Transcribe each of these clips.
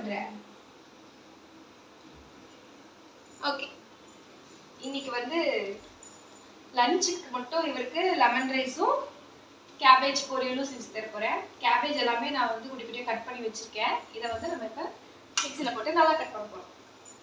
பண்ற ஓகே இன்னைக்கு வந்து லஞ்சுக்கு மட்டும் இவருக்கு லெமன் ரைஸும் கேபேஜ் பொரியலும் செஞ்சு தர போறேன் கேபேஜ் எல்லாமே நான் வந்து குட்டி குட்டியாக கட் பண்ணி வச்சிருக்கேன் இதை வந்து நம்ம இப்போ மிக்ஸியில் போட்டு நல்லா கட் பண்ண போறோம்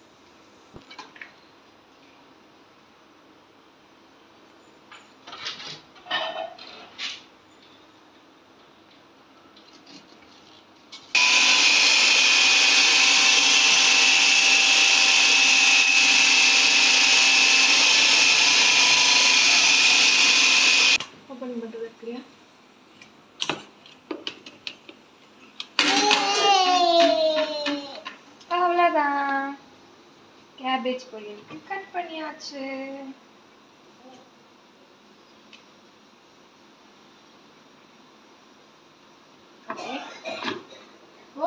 ஓப்பன் பண்ணுறது இருக்கிறியா அவ்வளோதான் கேபேஜ் பொரியலுக்கு கட் பண்ணியாச்சு ஓகே ஓ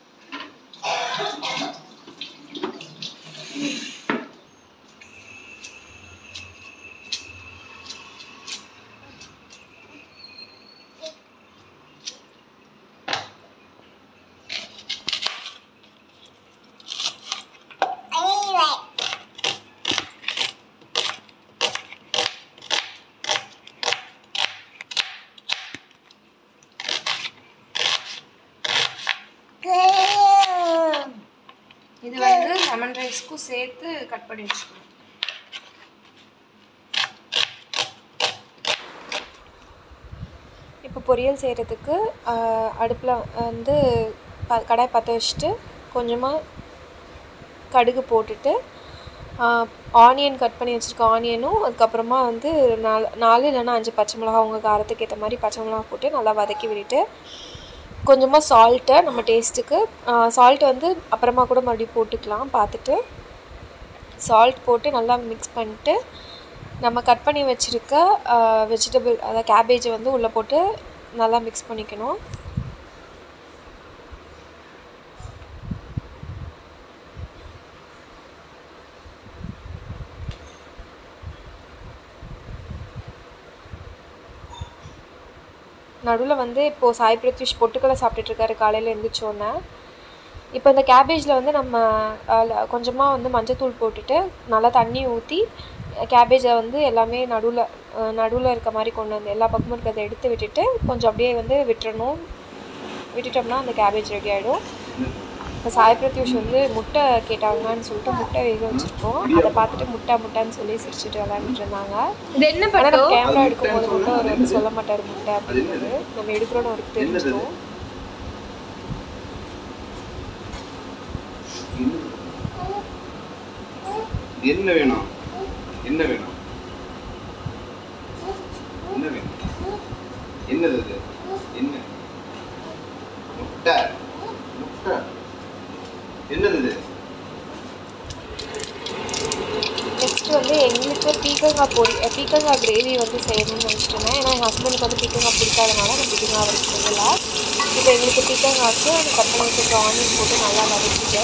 இது வந்து லெமன் ரைஸ்க்கும் சேர்த்து கட் பண்ணி வச்சுக்கணும் இப்போ பொரியல் செய்கிறதுக்கு அடுப்பில் வந்து ப கடாய் பற்ற வச்சுட்டு கொஞ்சமாக கடுகு போட்டுட்டு ஆனியன் கட் பண்ணி வச்சுருக்க ஆனியனும் அதுக்கப்புறமா வந்து நாலு நாலு இல்லைன்னா அஞ்சு பச்சை மிளகா உங்கள் காரத்துக்கு ஏற்ற மாதிரி பச்சை மிளகா போட்டு நல்லா வதக்கி விட்டுட்டு கொஞ்சமாக சால்ட்டை நம்ம டேஸ்ட்டுக்கு சால்ட் வந்து அப்புறமா கூட மறுபடியும் போட்டுக்கலாம் பார்த்துட்டு சால்ட் போட்டு நல்லா மிக்ஸ் பண்ணிட்டு நம்ம கட் பண்ணி வச்சுருக்க வெஜிடபிள் அதாவது கேபேஜை வந்து உள்ளே போட்டு நல்லா மிக்ஸ் பண்ணிக்கணும் நடுவில் வந்து இப்போது சாய் பிரத்யூஷ் பொட்டுக்கடலை சாப்பிட்டுட்டு இருக்காரு காலையில் எழுந்திரிச்சோன்னே இப்போ இந்த கேபேஜில் வந்து நம்ம கொஞ்சமாக வந்து மஞ்சத்தூள் போட்டுட்டு நல்லா தண்ணி ஊற்றி கேபேஜை வந்து எல்லாமே நடுவில் நடுவில் இருக்க மாதிரி கொண்டு வந்து எல்லா பக்கமும் இருக்கிறத எடுத்து விட்டுட்டு கொஞ்சம் அப்படியே வந்து விட்டுறணும் விட்டுட்டோம்னா அந்த கேபேஜ் ரெடி ஆகிடும் இப்போ சாய் பிரத்யூஷ் வந்து முட்டை கேட்டாங்கன்னு சொல்லிட்டு முட்டை வேக வச்சுருக்கோம் அதை பார்த்துட்டு முட்டை முட்டைன்னு சொல்லி சிரிச்சுட்டு விளையாண்டுட்டு இருந்தாங்க இது என்ன ஆனால் நம்ம பட்டம் கேமரா எடுக்கும்போது மட்டும் அவர் வந்து சொல்ல மாட்டார் முட்டை அப்படிங்கிறது நம்ம எடுக்கிறோன்னு அவருக்கு தெரிஞ்சிடும் என்ன வேணும் என்ன வேணும் என்ன வேணும் என்னது அது என்ன முட்டை முட்டை என்னது இது நெக்ஸ்ட் வந்து எங்களுக்கு பீக்கங்காய் பொரி அஹ் பீக்கங்காய் கிரேவி வந்து செய்யணும்னு நினச்சிட்டேன் ஏன்னா எங்கள் ஹஸ்பண்டுக்கு வந்து பீக்கங்காய் பிடிக்காதனால நான் பீக்கங்காய் அவருக்கு சொல்லலை இப்போ எங்களுக்கு பீக்கங்காய்க்கு அந்த கட் பண்ணி வச்சுருக்க ஆனியன் போட்டு நல்லா வதக்கிட்டு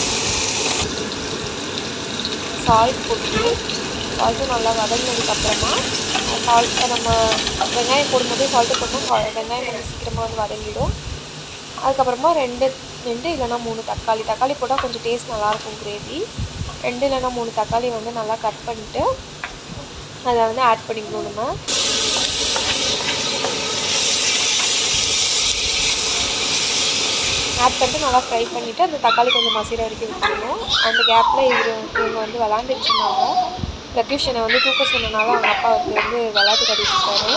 சால்ட் போட்டு சால்ட்டும் நல்லா வதங்கினதுக்கப்புறமா சால்ட் நம்ம வெங்காயம் போடும்போதே சால்ட்டு போட்டோம் வெங்காயம் வந்து சீக்கிரமாக வந்து வதங்கிடும் அதுக்கப்புறமா ரெண்டு ரெண்டு இல்லைன்னா மூணு தக்காளி தக்காளி போட்டால் கொஞ்சம் டேஸ்ட் நல்லாயிருக்கும் கிரேவி ரெண்டு இல்லைன்னா மூணு தக்காளி வந்து நல்லா கட் பண்ணிவிட்டு அதை வந்து ஆட் பண்ணிக்கணும் நம்ம ஆட் பண்ணிட்டு நல்லா ஃப்ரை பண்ணிவிட்டு அந்த தக்காளி கொஞ்சம் மசிற வரைக்கும் விட்டுருணும் அந்த கேப்பில் இவர் இவங்க வந்து விளாண்டுட்டு இருந்தாங்க பிரத்யூஷனை வந்து தூக்க சொன்னனால அவங்க அப்பா அவருக்கு வந்து விளையாட்டு கட்டிட்டு இருக்காரு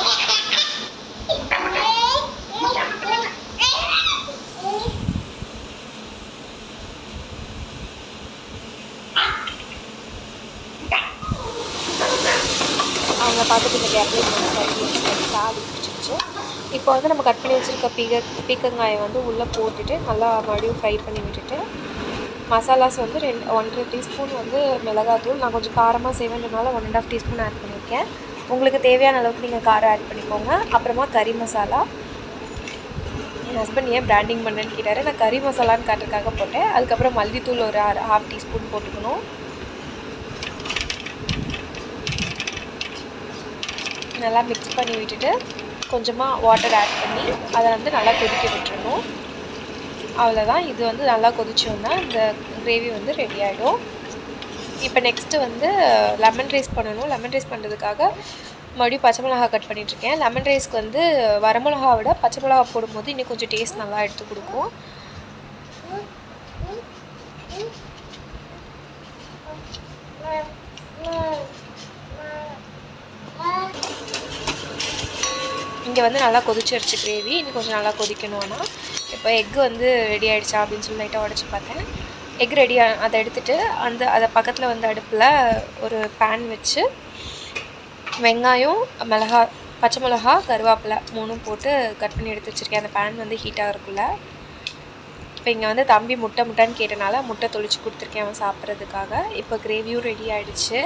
அவங்க பார்த்துட்டு இந்த கேப்லேயே சாடி பிடிச்சிருச்சு இப்போ வந்து நம்ம கட் பண்ணி வச்சுருக்க பீக பீக்கங்காயை வந்து உள்ளே போட்டுட்டு நல்லா மறுபடியும் ஃப்ரை பண்ணி விட்டுட்டு மசாலாஸ் வந்து ரெண்டு ஒன்றரை டீஸ்பூன் வந்து மிளகாத்தூள் நான் கொஞ்சம் காரமாக செய்வேன்றனால one and half teaspoon add பண்ணியிருக்கேன் உங்களுக்கு தேவையான அளவுக்கு நீங்கள் காரம் ஆட் பண்ணிக்கோங்க அப்புறமா கறி மசாலா என் ஹஸ்பண்ட் ஏன் பிராண்டிங் பண்ணேன்னு கேட்டார் நான் கறி மசாலான்னு காட்டுறதுக்காக போட்டேன் அதுக்கப்புறம் மல்லித்தூள் ஒரு ஹாஃப் டீஸ்பூன் போட்டுக்கணும் நல்லா மிக்ஸ் பண்ணி விட்டுட்டு கொஞ்சமாக வாட்டர் ஆட் பண்ணி அதை வந்து நல்லா கொதிக்க விட்டுறணும் அவ்வளோதான் இது வந்து நல்லா கொதிச்சோன்னா இந்த கிரேவி வந்து ரெடி ஆகிடும் இப்போ நெக்ஸ்ட்டு வந்து லெமன் ரைஸ் பண்ணணும் லெமன் ரைஸ் பண்ணுறதுக்காக மறுபடியும் பச்சை மிளகா கட் பண்ணிகிட்ருக்கேன் லெமன் ரைஸ்க்கு வந்து வரமிளகா விட பச்சை மிளகா போடும்போது இன்னும் கொஞ்சம் டேஸ்ட் நல்லா எடுத்து கொடுக்கும் இங்கே வந்து நல்லா கொதிச்சிருச்சு கிரேவி இன்னும் கொஞ்சம் நல்லா கொதிக்கணும் ஆனால் இப்போ எக்கு வந்து ரெடி ஆகிடுச்சா அப்படின்னு சொல்லி லைட்டாக உடச்சி பார்த்தேன் எக் ரெடி அதை எடுத்துகிட்டு அந்த அதை பக்கத்தில் வந்து அடுப்பில் ஒரு பேன் வச்சு வெங்காயம் மிளகா பச்சை மிளகா கருவேப்பிலை மூணும் போட்டு கட் பண்ணி எடுத்து வச்சுருக்கேன் அந்த பேன் வந்து ஹீட்டாக இருக்குல்ல இப்போ இங்கே வந்து தம்பி முட்டை முட்டைன்னு கேட்டனால முட்டை தொளிச்சு கொடுத்துருக்கேன் அவன் சாப்பிட்றதுக்காக இப்போ கிரேவியும் ரெடி ஆகிடுச்சு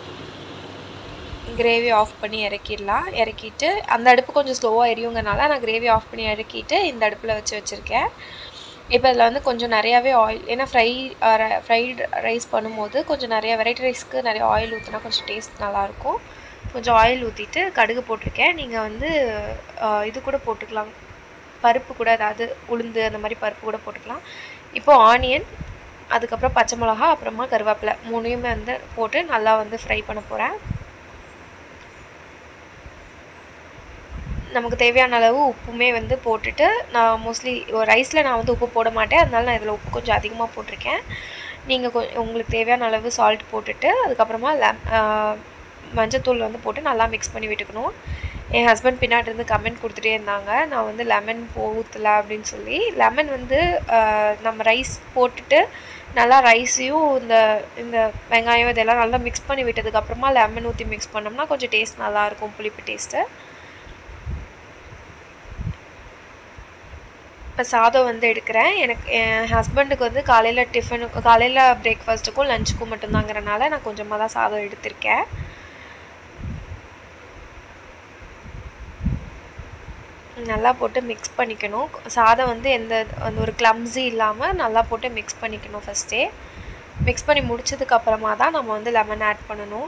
கிரேவி ஆஃப் பண்ணி இறக்கிடலாம் இறக்கிட்டு அந்த அடுப்பு கொஞ்சம் ஸ்லோவாக எரியுங்கனால நான் கிரேவி ஆஃப் பண்ணி இறக்கிட்டு இந்த அடுப்பில் வச்சு வச்சுருக்கேன் இப்போ இதில் வந்து கொஞ்சம் நிறையாவே ஆயில் ஏன்னா ஃப்ரை ஃப்ரைட் ரைஸ் பண்ணும்போது கொஞ்சம் நிறைய வெரைட்டி ரைஸ்க்கு நிறைய ஆயில் ஊற்றினா கொஞ்சம் டேஸ்ட் நல்லாயிருக்கும் கொஞ்சம் ஆயில் ஊற்றிட்டு கடுகு போட்டிருக்கேன் நீங்கள் வந்து இது கூட போட்டுக்கலாம் பருப்பு கூட அதாவது உளுந்து அந்த மாதிரி பருப்பு கூட போட்டுக்கலாம் இப்போது ஆனியன் அதுக்கப்புறம் பச்சை மிளகா அப்புறமா கருவேப்பிலை மூணையுமே வந்து போட்டு நல்லா வந்து ஃப்ரை பண்ண போகிறேன் நமக்கு தேவையான அளவு உப்புமே வந்து போட்டுட்டு நான் மோஸ்ட்லி ரைஸில் நான் வந்து உப்பு போட மாட்டேன் அதனால நான் இதில் உப்பு கொஞ்சம் அதிகமாக போட்டிருக்கேன் நீங்கள் கொ உங்களுக்கு தேவையான அளவு சால்ட் போட்டுட்டு அதுக்கப்புறமா லெம் மஞ்சத்தூள் வந்து போட்டு நல்லா மிக்ஸ் பண்ணி விட்டுக்கணும் என் ஹஸ்பண்ட் பின்னாடி இருந்து கமெண்ட் கொடுத்துட்டே இருந்தாங்க நான் வந்து லெமன் ஊற்றல அப்படின்னு சொல்லி லெமன் வந்து நம்ம ரைஸ் போட்டுட்டு நல்லா ரைஸையும் இந்த இந்த வெங்காயம் இதெல்லாம் நல்லா மிக்ஸ் பண்ணி விட்டதுக்கப்புறமா லெமன் ஊற்றி மிக்ஸ் பண்ணோம்னா கொஞ்சம் டேஸ்ட் நல்லாயிருக்கும் புளிப்பு டேஸ்ட்டு இப்போ சாதம் வந்து எடுக்கிறேன் எனக்கு என் ஹஸ்பண்டுக்கு வந்து காலையில் டிஃபனு காலையில் பிரேக்ஃபாஸ்ட்டுக்கும் லஞ்சுக்கும் மட்டும்தாங்கிறனால நான் கொஞ்சமாக தான் சாதம் எடுத்திருக்கேன் நல்லா போட்டு மிக்ஸ் பண்ணிக்கணும் சாதம் வந்து எந்த அந்த ஒரு க்ளம்ஸி இல்லாமல் நல்லா போட்டு மிக்ஸ் பண்ணிக்கணும் ஃபஸ்ட்டே மிக்ஸ் பண்ணி முடிச்சதுக்கப்புறமா தான் நம்ம வந்து லெமன் ஆட் பண்ணணும்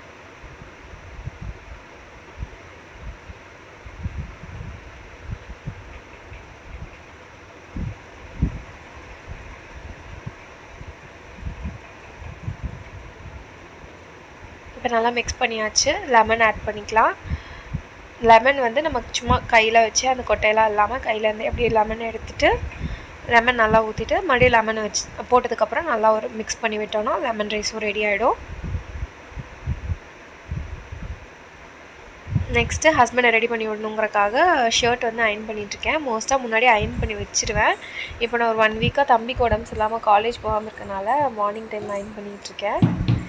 இப்போ நல்லா மிக்ஸ் பண்ணியாச்சு லெமன் ஆட் பண்ணிக்கலாம் லெமன் வந்து நமக்கு சும்மா கையில் வச்சு அந்த கொட்டையெல்லாம் இல்லாமல் கையிலேருந்து அப்படியே லெமன் எடுத்துகிட்டு லெமன் நல்லா ஊற்றிட்டு மறுபடியும் லெமன் வச்சு போட்டதுக்கப்புறம் நல்லா ஒரு மிக்ஸ் பண்ணி விட்டோன்னா லெமன் ரைஸும் ரெடி ஆகிடும் நெக்ஸ்ட்டு ஹஸ்பண்டை ரெடி பண்ணி விடணுங்கிறக்காக ஷர்ட் வந்து அயன் பண்ணிகிட்ருக்கேன் மோஸ்ட்டாக முன்னாடி அயன் பண்ணி வச்சுருவேன் இப்போ நான் ஒரு ஒன் வீக்காக தம்பிக்கு உடம்பு இல்லாமல் காலேஜ் போகாமல் இருக்கனால மார்னிங் டைம் அயன் பண்ணிகிட்ருக்கேன்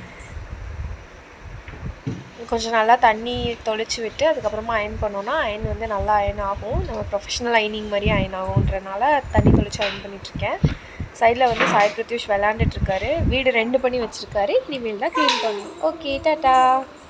கொஞ்சம் நல்லா தண்ணி தொளிச்சு விட்டு அதுக்கப்புறமா அயன் பண்ணோன்னா அயன் வந்து நல்லா அயன் ஆகும் நம்ம ப்ரொஃபஷனல் அயனிங் மாதிரி அயன் ஆகுன்றனால தண்ணி தொளிச்சு அயன் பண்ணிகிட்ருக்கேன் சைடில் வந்து சாய் பிரத்யூஷ் விளாண்டுட்ருக்காரு வீடு ரெண்டு பண்ணி வச்சுருக்காரு இனிமேல் தான் க்ளீன் பண்ணணும் ஓகே டாட்டா